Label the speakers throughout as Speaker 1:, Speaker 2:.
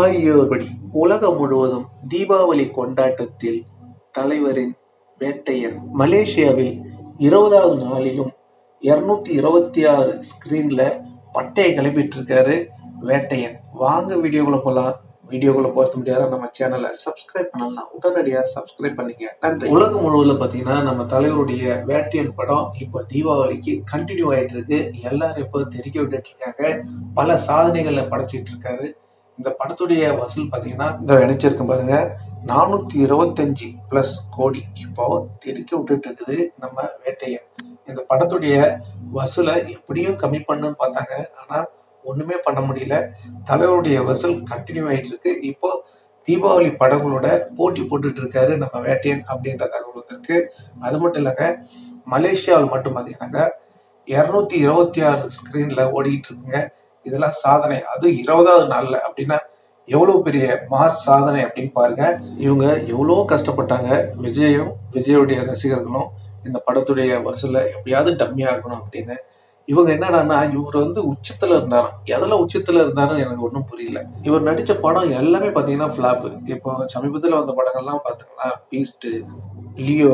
Speaker 1: ஆகியோர்படி உலகம் முழுவதும் தீபாவளி கொண்டாட்டத்தில் தலைவரின் வேட்டையன் மலேசியாவில் இருபதாவது நாளிலும் இருநூத்தி இருபத்தி ஆறு ஸ்கிரீன்ல பட்டையை கிளப்பிட்டு இருக்காரு வேட்டையன் வாங்க வீடியோக்குள்ள போலாம் வீடியோக்குள்ள போறது முடியாத நம்ம சேனலை சப்ஸ்கிரைப் பண்ணலாம் உடனடியா சப்ஸ்கிரைப் பண்ணிக்க நன்றி உலகம் முழுவதும் பாத்தீங்கன்னா நம்ம தலைவருடைய வேட்டையன் படம் இப்போ தீபாவளிக்கு கண்டினியூ ஆயிட்டு இருக்கு எல்லாரும் இப்போ தெரிக்க விட்டுட்டு இருக்காங்க பல சாதனைகளை படைச்சிட்டு இருக்காரு இந்த படத்துடைய வசூல் பாத்தீங்கன்னா இந்த நினைச்சிருக்கேன் பாருங்க நானூத்தி இருபத்தஞ்சு பிளஸ் கோடி இப்போ தெரிக்க விட்டுட்டு இருக்குது நம்ம வேட்டையன் இந்த படத்துடைய வசூலை எப்படியும் கம்மி பண்ணுன்னு பார்த்தாங்க ஆனா ஒண்ணுமே பண்ண முடியல தலைவருடைய வசூல் கண்டினியூ ஆயிட்டு இருக்கு இப்போ தீபாவளி படங்களோட போட்டி போட்டுட்டு இருக்காரு நம்ம வேட்டையன் அப்படின்ற தகவல் வந்திருக்கு அது மட்டும் இல்லைங்க மலேசியாவில் மட்டும் பார்த்தீங்கன்னாங்க இரநூத்தி இருபத்தி ஆறு ஸ்கிரீன்ல ஓடிட்டு இருக்குங்க இதெல்லாம் சாதனை அது இருபதாவது நாள்ல அப்படின்னா எவ்வளவு பெரிய மாஸ் சாதனை அப்படின்னு பாருங்க இவங்க எவ்வளோ கஷ்டப்பட்டாங்க விஜயும் விஜயோடைய ரசிகர்களும் இந்த படத்துடைய வசூல எப்படியாவது டம்மியா இருக்கணும் அப்படின்னு இவங்க என்னடான்னா இவர் வந்து உச்சத்துல இருந்தாராம் எதுல உச்சத்துல இருந்தாருன்னு எனக்கு ஒன்றும் புரியல இவர் நடிச்ச படம் எல்லாமே பாத்தீங்கன்னா ஃபிளாப் இப்போ சமீபத்தில் வந்த படங்கள்லாம் பாத்தீங்கன்னா பீஸ்ட் லியோ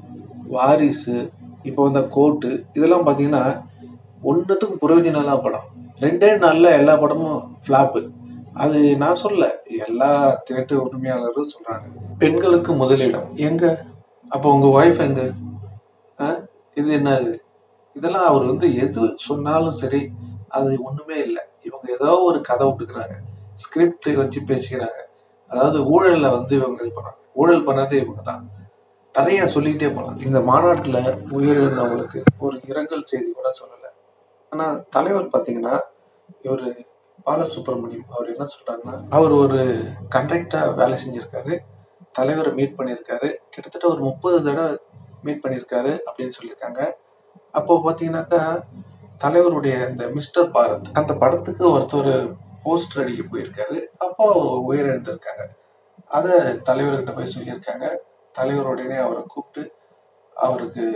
Speaker 1: வாரிசு இப்போ வந்த கோட்டு இதெல்லாம் பாத்தீங்கன்னா ஒன்றுத்துக்கும் பிரயோஜனம் படம் ரெண்டே நாள்ல எல்லா படமும் ஃபிளாப்பு அது நான் சொல்ல எல்லா தியேட்டர் உரிமையாளரும் சொல்றாங்க பெண்களுக்கு முதலிடம் எங்க அப்போ உங்க ஒய்ஃப் எங்க ஆ? இது என்ன இது இதெல்லாம் அவர் வந்து எது சொன்னாலும் சரி அது ஒண்ணுமே இல்லை இவங்க ஏதோ ஒரு கதை விட்டுக்கிறாங்க ஸ்கிரிப்ட் வச்சு பேசிக்கிறாங்க அதாவது ஊழல்ல வந்து இவங்க இது பண்ணாங்க ஊழல் பண்ணதே இவங்க தான் நிறைய சொல்லிக்கிட்டே போகலாம் இந்த மாநாட்டில் உயிரிழந்தவங்களுக்கு ஒரு இரங்கல் செய்தி கூட சொல்லலை ஆனா தலைவர் பார்த்தீங்கன்னா இவர் பாலசுப்ரமணியம் அவர் என்ன சொல்றாருன்னா அவர் ஒரு கண்டக்டா வேலை செஞ்சிருக்காரு தலைவரை மீட் பண்ணியிருக்காரு கிட்டத்தட்ட ஒரு முப்பது தடவை மீட் பண்ணியிருக்காரு அப்படின்னு சொல்லியிருக்காங்க அப்போ பார்த்தீங்கன்னாக்கா தலைவருடைய இந்த மிஸ்டர் பாரத் அந்த படத்துக்கு ஒருத்தர் போஸ்டர் அடிக்க போயிருக்காரு அப்போ அவர் உயிரிழந்திருக்காங்க அதை தலைவர்கிட்ட போய் சொல்லியிருக்காங்க தலைவர் உடனே அவரை கூப்பிட்டு அவருக்கு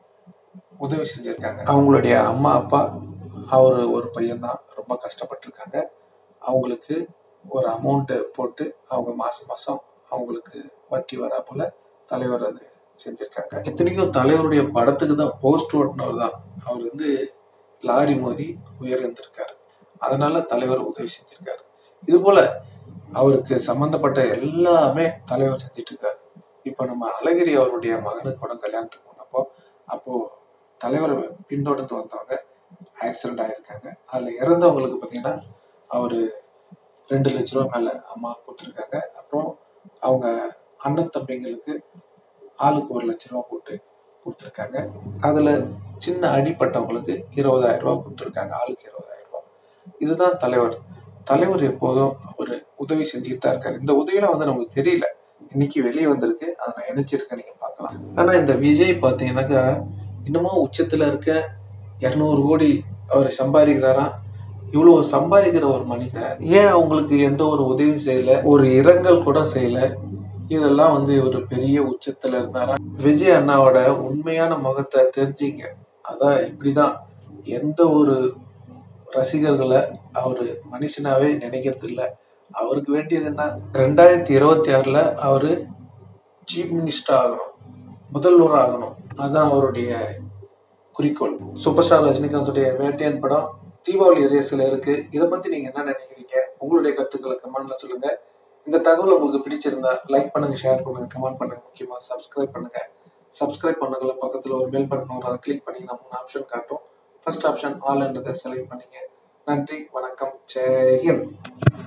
Speaker 1: உதவி செஞ்சிருக்காங்க அவங்களுடைய அம்மா அப்பா அவர் ஒரு பையன்தான் ரொம்ப கஷ்டப்பட்டிருக்காங்க அவங்களுக்கு ஒரு அமௌண்ட்டை போட்டு அவங்க மாசம் மாசம் அவங்களுக்கு வட்டி வரா போல தலைவர் அது செஞ்சிருக்காங்க இத்தனைக்கும் தலைவருடைய படத்துக்கு தான் போஸ்ட் ஓட்டினவர் தான் அவர் வந்து லாரி மோதி உயிரிழந்திருக்காரு அதனால தலைவர் உதவி செஞ்சிருக்காரு இது போல அவருக்கு சம்பந்தப்பட்ட எல்லாமே தலைவர் செஞ்சிட்டு இருக்காரு இப்ப நம்ம அழகிரி அவருடைய மகனுக்கு கூட கல்யாணத்துக்கு போனப்போ அப்போ தலைவரை பின்தொடர்ந்து வந்தவங்க ஆக்சிடென்ட் ஆயிருக்காங்க அதுல இறந்தவங்களுக்கு பாத்தீங்கன்னா அவரு ரெண்டு லட்ச ரூபா மேல அம்மா கொடுத்துருக்காங்க அப்புறம் அவங்க அண்ணன் தம்பிங்களுக்கு ஆளுக்கு ஒரு லட்ச ரூபா போட்டு கொடுத்துருக்காங்க அதுல சின்ன அடிப்பட்டவங்களுக்கு இருபதாயிரம் ரூபாய் கொடுத்துருக்காங்க ஆளுக்கு இருபதாயிரம் ரூபாய் இதுதான் தலைவர் தலைவர் எப்போதும் ஒரு உதவி செஞ்சுக்கிட்டு தான் இருக்காரு இந்த உதவியெல்லாம் வந்து நமக்கு தெரியல இன்னைக்கு வெளியே வந்திருக்கு அதை நான் இணைச்சிருக்கேன் நீங்க பார்க்கலாம் ஆனா இந்த விஜய் பாத்தீங்கன்னாக்கா இன்னமும் உச்சத்துல இருக்க இருநூறு கோடி அவர் சம்பாதிக்கிறாராம் இவ்வளவு சம்பாதிக்கிற ஒரு மனிதன் ஏன் அவங்களுக்கு எந்த ஒரு உதவியும் செய்யல ஒரு இரங்கல் கூட செய்யல இதெல்லாம் வந்து ஒரு பெரிய உச்சத்துல இருந்தாரா விஜய் அண்ணாவோட உண்மையான முகத்தை தெரிஞ்சுங்க அதான் இப்படிதான் எந்த ஒரு ரசிகர்களை அவரு மனுஷனாவே நினைக்கிறது இல்ல அவருக்கு வேண்டியது என்ன ரெண்டாயிரத்தி இருபத்தி ஆறுல அவரு சீஃப் மினிஸ்டர் ஆகணும் முதல்வர் ஆகணும் அதான் அவருடைய குறிக்கோள் சூப்பர் ஸ்டார் ரஜினிகாந்துடைய வேட்டையன் படம் தீபாவளி ரேஸ்ல இருக்கு இதை பத்தி நீங்க என்ன நினைக்கிறீங்க உங்களுடைய கருத்துக்களை கமெண்ட்ல சொல்லுங்க இந்த தகவல் உங்களுக்கு பிடிச்சிருந்தா லைக் பண்ணுங்க ஷேர் பண்ணுங்க கமெண்ட் பண்ணுங்க முக்கியமா சப்ஸ்கிரைப் பண்ணுங்க சப்ஸ்கிரைப் பண்ணுங்கள பக்கத்துல ஒரு பெல் பட்டன் வரும் அதை கிளிக் பண்ணி நம்ம மூணு ஆப்ஷன் காட்டும் ஃபர்ஸ்ட் ஆப்ஷன் ஆல்ன்றதை செலக்ட் பண்ணீங்க நன்றி வணக்கம் ஜெய் ஹிந்த்